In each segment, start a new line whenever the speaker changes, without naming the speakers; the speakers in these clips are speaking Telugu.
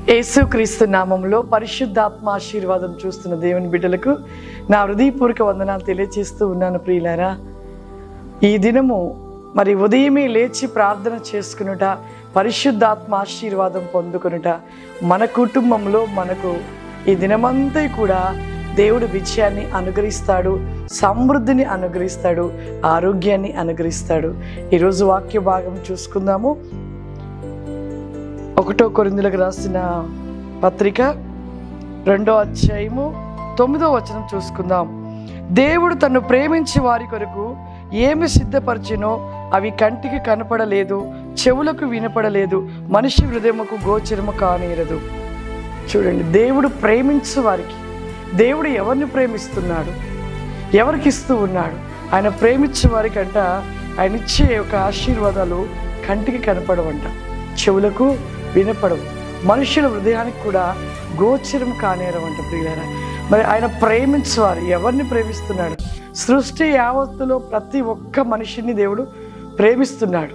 యేసుక్రీస్తు నామంలో పరిశుద్ధాత్మ ఆశీర్వాదం చూస్తున్న దేవుని బిడ్డలకు నా హృదయపూర్వక వందనాలు తెలియజేస్తూ ఉన్నాను ప్రియులారా ఈ దినము మరి ఉదయమే లేచి ప్రార్థన చేసుకునుట పరిశుద్ధాత్మ ఆశీర్వాదం పొందుకొనుట మన కుటుంబంలో మనకు ఈ దినమంతా కూడా దేవుడు విజయాన్ని అనుగ్రహిస్తాడు సమృద్ధిని అనుగ్రహిస్తాడు ఆరోగ్యాన్ని అనుగ్రహిస్తాడు ఈరోజు వాక్య భాగం చూసుకుందాము ఒకటో కొరిందులకు రాసిన పత్రిక రెండో అధ్యాయము తొమ్మిదో వచనం చూసుకుందాం దేవుడు తను ప్రేమించే వారి కొరకు ఏమి సిద్ధపరిచినో అవి కంటికి కనపడలేదు చెవులకు వినపడలేదు మనిషి హృదయముకు గోచరము కానేరదు చూడండి దేవుడు ప్రేమించే వారికి దేవుడు ఎవరిని ప్రేమిస్తున్నాడు ఎవరికి ఇస్తూ ఉన్నాడు ఆయన ప్రేమించే వారికంట ఆయన ఇచ్చే ఒక ఆశీర్వాదాలు కంటికి కనపడవంట చెవులకు వినపడవు మనుషుల హృదయానికి కూడా గోచరం కానేరవంట ప్రియులారా మరి ఆయన ప్రేమించేవారు ఎవరిని ప్రేమిస్తున్నాడు సృష్టి యావత్తులో ప్రతి ఒక్క మనిషిని దేవుడు ప్రేమిస్తున్నాడు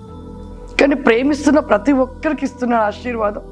కానీ ప్రేమిస్తున్న ప్రతి ఒక్కరికి ఇస్తున్నాడు ఆశీర్వాదం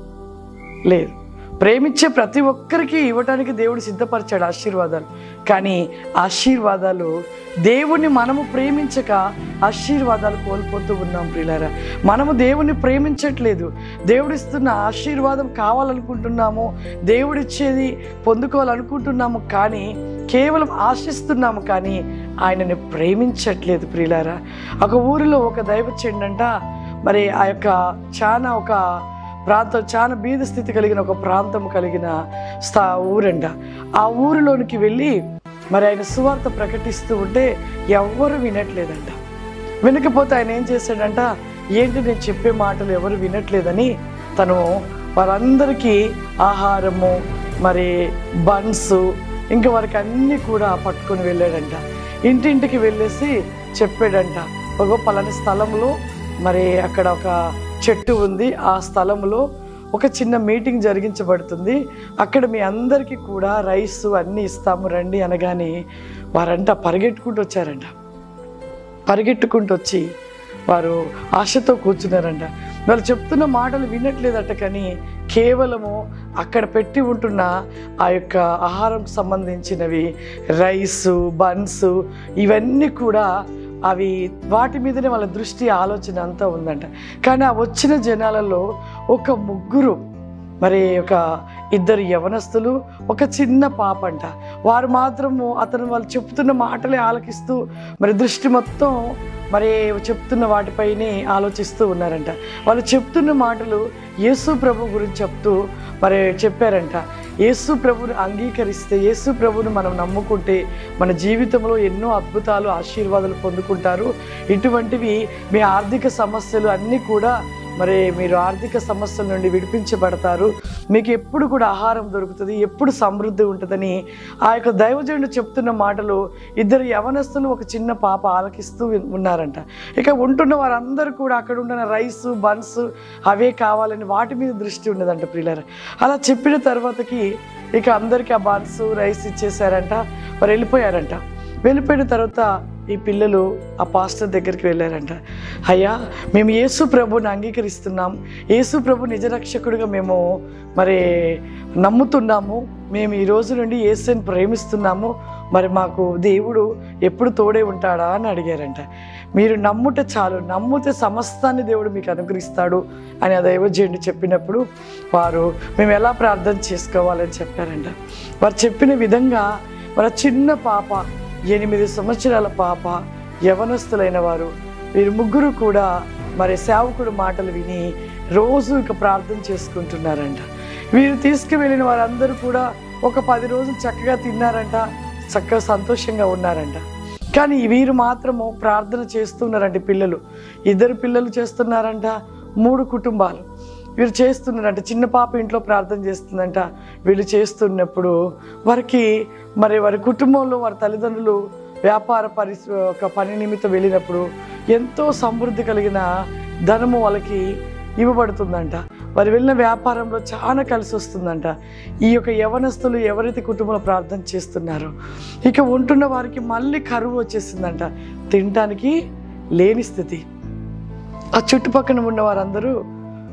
లేదు ప్రేమించే ప్రతి ఒక్కరికి ఇవ్వటానికి దేవుడు సిద్ధపరిచాడు ఆశీర్వాదాలు కానీ ఆశీర్వాదాలు దేవుణ్ణి మనము ప్రేమించక ఆశీర్వాదాలు కోల్పోతూ ఉన్నాం ప్రియులారా మనము దేవుణ్ణి ప్రేమించట్లేదు దేవుడిస్తున్న ఆశీర్వాదం కావాలనుకుంటున్నాము దేవుడిచ్చేది పొందుకోవాలనుకుంటున్నాము కానీ కేవలం ఆశిస్తున్నాము కానీ ఆయనని ప్రేమించట్లేదు ప్రియులారా ఒక ఊరిలో ఒక దైవచెండంట మరి ఆ యొక్క చాలా ఒక ప్రాంతం చాలా బీద స్థితి కలిగిన ఒక ప్రాంతం కలిగిన స్థా ఊరంట ఆ ఊరిలోనికి వెళ్ళి మరి ఆయన సువార్త ప్రకటిస్తూ ఉంటే ఎవ్వరు వినట్లేదంట వినకపోతే ఆయన ఏం చేశాడంట ఏంటి నేను చెప్పే మాటలు ఎవరు వినట్లేదని తను వారందరికీ ఆహారము మరి బన్స్ ఇంకా వారికి అన్నీ కూడా పట్టుకొని వెళ్ళాడంట ఇంటింటికి వెళ్ళేసి చెప్పాడంట ఒక పలాని స్థలంలో మరి అక్కడ ఒక చెట్టు ఉంది ఆ స్థలంలో ఒక చిన్న మీటింగ్ జరిగించబడుతుంది అక్కడ మీ అందరికీ కూడా రైస్ అన్నీ ఇస్తాము రండి అనగానే వారంట పరిగెట్టుకుంటూ వచ్చారంట పరిగెట్టుకుంటూ వచ్చి వారు ఆశతో కూర్చున్నారంట వాళ్ళు చెప్తున్న మాటలు వినట్లేదట కానీ కేవలము అక్కడ పెట్టి ఉంటున్న ఆ యొక్క ఆహారం సంబంధించినవి రైసు బన్స్ ఇవన్నీ కూడా అవి వాటి మీదనే వాళ్ళ దృష్టి ఆలోచన అంతా ఉందంట కానీ ఆ వచ్చిన జనాలలో ఒక ముగ్గురు మరి ఒక ఇద్దరు యవనస్తులు ఒక చిన్న పాప అంట వారు మాత్రము అతను వాళ్ళు చెప్తున్న మాటలే ఆలకిస్తూ మరి దృష్టి మొత్తం మరి చెప్తున్న వాటిపైనే ఆలోచిస్తూ ఉన్నారంట వాళ్ళు చెప్తున్న మాటలు యేసు ప్రభు గురించి చెప్తూ మరి చెప్పారంట యేసు ప్రభుని అంగీకరిస్తే యేసు ప్రభుని మనం నమ్ముకుంటే మన జీవితంలో ఎన్నో అద్భుతాలు ఆశీర్వాదాలు పొందుకుంటారు ఇటువంటివి మీ ఆర్థిక సమస్యలు అన్నీ కూడా మరి మీరు ఆర్థిక సమస్యల నుండి విడిపించబడతారు మీకు ఎప్పుడు కూడా ఆహారం దొరుకుతుంది ఎప్పుడు సమృద్ధి ఉంటుందని ఆ యొక్క దైవజనుడు చెప్తున్న మాటలు ఇద్దరు యవనస్తులు ఒక చిన్న పాప ఆలకిస్తూ ఉన్నారంట ఇక ఉంటున్న వారందరూ కూడా అక్కడ ఉంటున్న రైస్ బన్స్ అవే కావాలని వాటి మీద దృష్టి ఉన్నదంట ప్రియులారా అలా చెప్పిన తర్వాతకి ఇక అందరికీ ఆ బన్స్ రైస్ ఇచ్చేసారంట వారు వెళ్ళిపోయారంట వెళ్ళిపోయిన తర్వాత ఈ పిల్లలు ఆ పాస్టర్ దగ్గరికి వెళ్ళారంట అయ్యా మేము యేసు ప్రభుని అంగీకరిస్తున్నాం యేసు ప్రభు నిజరక్షకుడిగా మేము మరి నమ్ముతున్నాము మేము ఈ రోజు నుండి యేసుని ప్రేమిస్తున్నాము మరి మాకు దేవుడు ఎప్పుడు తోడే ఉంటాడా అని అడిగారంట మీరు నమ్ముట చాలు నమ్ముతే సమస్తాన్ని దేవుడు మీకు అనుగ్రహిస్తాడు అని ఆ దైవజయుడు చెప్పినప్పుడు వారు మేము ఎలా ప్రార్థన చేసుకోవాలని చెప్పారంట వారు చెప్పిన విధంగా వాళ్ళ చిన్న పాప ఎనిమిది సంవత్సరాల పాప యవనస్తులైన వారు వీరు ముగ్గురు కూడా మరి సేవకుడు మాటలు విని రోజు ఇక ప్రార్థన చేసుకుంటున్నారంట వీరు తీసుకువెళ్ళిన వారందరూ కూడా ఒక పది రోజులు చక్కగా తిన్నారంట చక్కగా సంతోషంగా ఉన్నారంట కానీ వీరు మాత్రము ప్రార్థన చేస్తున్నారంట పిల్లలు ఇద్దరు పిల్లలు చేస్తున్నారంట మూడు కుటుంబాలు వీరు చేస్తున్నారంట చిన్న పాప ఇంట్లో ప్రార్థన చేస్తుందంట వీళ్ళు చేస్తున్నప్పుడు వారికి మరి వారి కుటుంబంలో వారి తల్లిదండ్రులు వ్యాపార పరిస్ ఒక పని నిమిత్తం వెళ్ళినప్పుడు ఎంతో సమృద్ధి కలిగిన ధనము వాళ్ళకి ఇవ్వబడుతుందంట వారు వెళ్ళిన వ్యాపారంలో చాలా కలిసి వస్తుందంట ఈ యొక్క యవనస్తులు ఎవరైతే కుటుంబంలో ప్రార్థన చేస్తున్నారో ఇక ఉంటున్న వారికి మళ్ళీ కరువు వచ్చేసిందంట తినటానికి లేని స్థితి ఆ చుట్టుపక్కన ఉన్న వారందరూ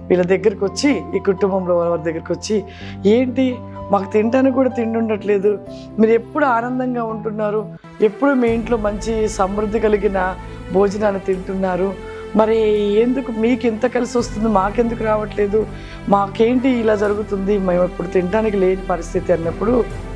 వీళ్ళ దగ్గరికి వచ్చి ఈ కుటుంబంలో వారి దగ్గరికి వచ్చి ఏంటి మాకు తింటానికి కూడా తిండి ఉండట్లేదు మీరు ఎప్పుడు ఆనందంగా ఉంటున్నారు ఎప్పుడు మీ ఇంట్లో మంచి సమృద్ధి కలిగిన భోజనాన్ని తింటున్నారు మరి ఎందుకు మీకు ఎంత కలిసి వస్తుంది మాకెందుకు రావట్లేదు మాకేంటి ఇలా జరుగుతుంది మేము ఇప్పుడు తినడానికి లేని పరిస్థితి అన్నప్పుడు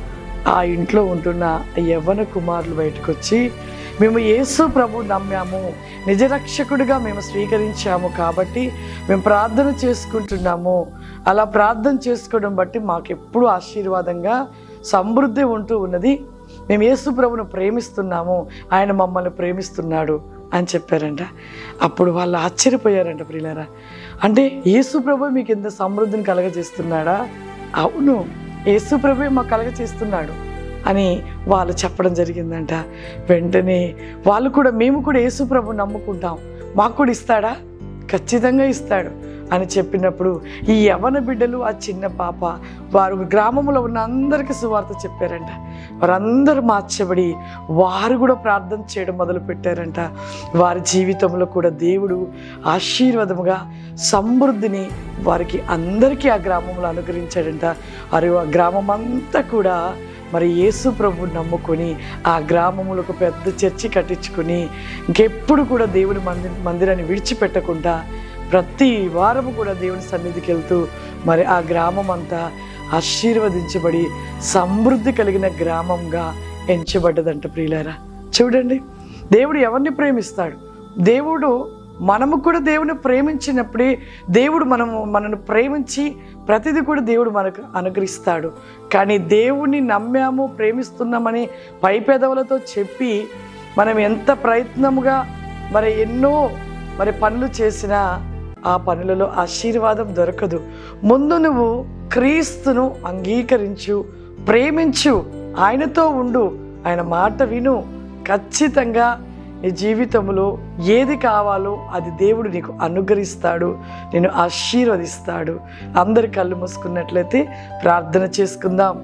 ఆ ఇంట్లో ఉంటున్న యవ్వన కుమారులు బయటకు వచ్చి మేము యేసు ప్రభు నమ్మాము నిజరక్షకుడిగా మేము స్వీకరించాము కాబట్టి మేము ప్రార్థన చేసుకుంటున్నాము అలా ప్రార్థన చేసుకోవడం బట్టి మాకు ఎప్పుడు ఆశీర్వాదంగా సమృద్ధి ఉంటూ ఉన్నది మేము యేసు ప్రభును ప్రేమిస్తున్నాము ఆయన మమ్మల్ని ప్రేమిస్తున్నాడు అని చెప్పారంట అప్పుడు వాళ్ళు ఆశ్చర్యపోయారంట ప్రియులారా అంటే యేసు ప్రభు మీకు ఎంత సమృద్ధిని కలగజేస్తున్నాడా అవును యేసు ప్రభు మాకు కలగజేస్తున్నాడు అని వాళ్ళు చెప్పడం జరిగిందంట వెంటనే వాళ్ళు కూడా మేము కూడా యేసు ప్రభు నమ్ముకుంటాం మాకు కూడా ఇస్తాడా ఖచ్చితంగా ఇస్తాడు అని చెప్పినప్పుడు ఈ యవన బిడ్డలు ఆ చిన్న పాప వారు గ్రామంలో ఉన్న అందరికీ సువార్త చెప్పారంట వారందరూ మార్చబడి వారు కూడా ప్రార్థన చేయడం మొదలు పెట్టారంట వారి జీవితంలో కూడా దేవుడు ఆశీర్వాదముగా సమృద్ధిని వారికి అందరికీ ఆ గ్రామంలో అనుగ్రహించాడంట వారి ఆ గ్రామం అంతా కూడా మరి యేసు ప్రభు నమ్ముకొని ఆ గ్రామంలో ఒక పెద్ద చర్చి కట్టించుకొని ఇంకెప్పుడు కూడా దేవుడి మంది మందిరాన్ని విడిచిపెట్టకుండా ప్రతి వారము కూడా దేవుని సన్నిధికి వెళ్తూ మరి ఆ గ్రామం అంతా ఆశీర్వదించబడి సమృద్ధి కలిగిన గ్రామంగా ఎంచబడ్డదంట ప్రియులారా చూడండి దేవుడు ఎవరిని ప్రేమిస్తాడు దేవుడు మనము కూడా దేవుని ప్రేమించినప్పుడే దేవుడు మనము మనను ప్రేమించి ప్రతిదీ కూడా దేవుడు మనకు అనుగ్రహిస్తాడు కానీ దేవుణ్ణి నమ్మాము ప్రేమిస్తున్నామని పై పెదవులతో చెప్పి మనం ఎంత ప్రయత్నముగా మరి ఎన్నో మరి పనులు చేసినా ఆ పనులలో ఆశీర్వాదం దొరకదు ముందు నువ్వు క్రీస్తును అంగీకరించు ప్రేమించు ఆయనతో ఉండు ఆయన మాట విను ఖచ్చితంగా నీ జీవితంలో ఏది కావాలో అది దేవుడు నీకు అనుగ్రహిస్తాడు నేను ఆశీర్వదిస్తాడు అందరి కళ్ళు మూసుకున్నట్లయితే ప్రార్థన చేసుకుందాం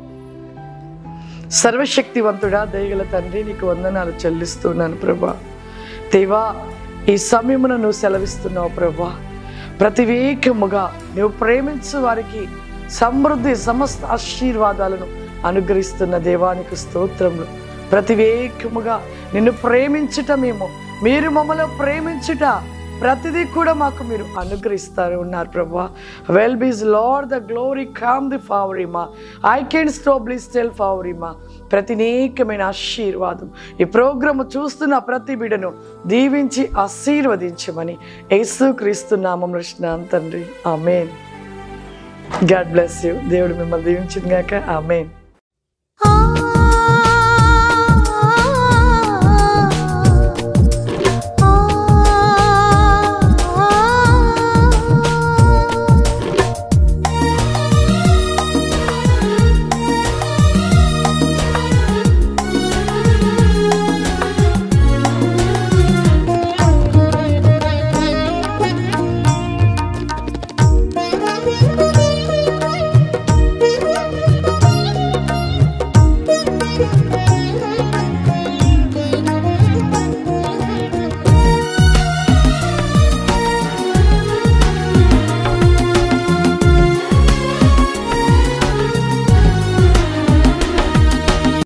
సర్వశక్తివంతుడా దయగల తండ్రి నీకు వందనాలు చెల్లిస్తున్నాను ప్రభా దేవా ఈ సమయమున నువ్వు సెలవిస్తున్నావు ప్రభా ప్రతివేకముగా నువ్వు ప్రేమించు వారికి సమృద్ధి సమస్త ఆశీర్వాదాలను అనుగ్రహిస్తున్న దేవానికి స్తోత్రములు ప్రతివేకముగా నిన్ను ప్రేమించుట మేము మీరు మమ్మల్ని ప్రేమించుట ప్రతిదీ కూడా మాకు మీరు అనుగ్రహిస్తారు ఉన్నారు ప్రభా well bees lord the glory come the ఫావరిమా ఐ కెన్ స్టోబ్లీస్ టెల్ ఫావరిమా ప్రతినేకమైన ఆశీర్వాదం ఈ ప్రోగ్రాము చూస్తున్న ప్రతి బిడను దీవించి ఆశీర్వదించమని యేసు క్రీస్తు నామం రచన తండ్రి ఆమెన్ గాడ్ బ్లెస్ యూ దేవుడు మిమ్మల్ని దీవించింది గాక ఆమెన్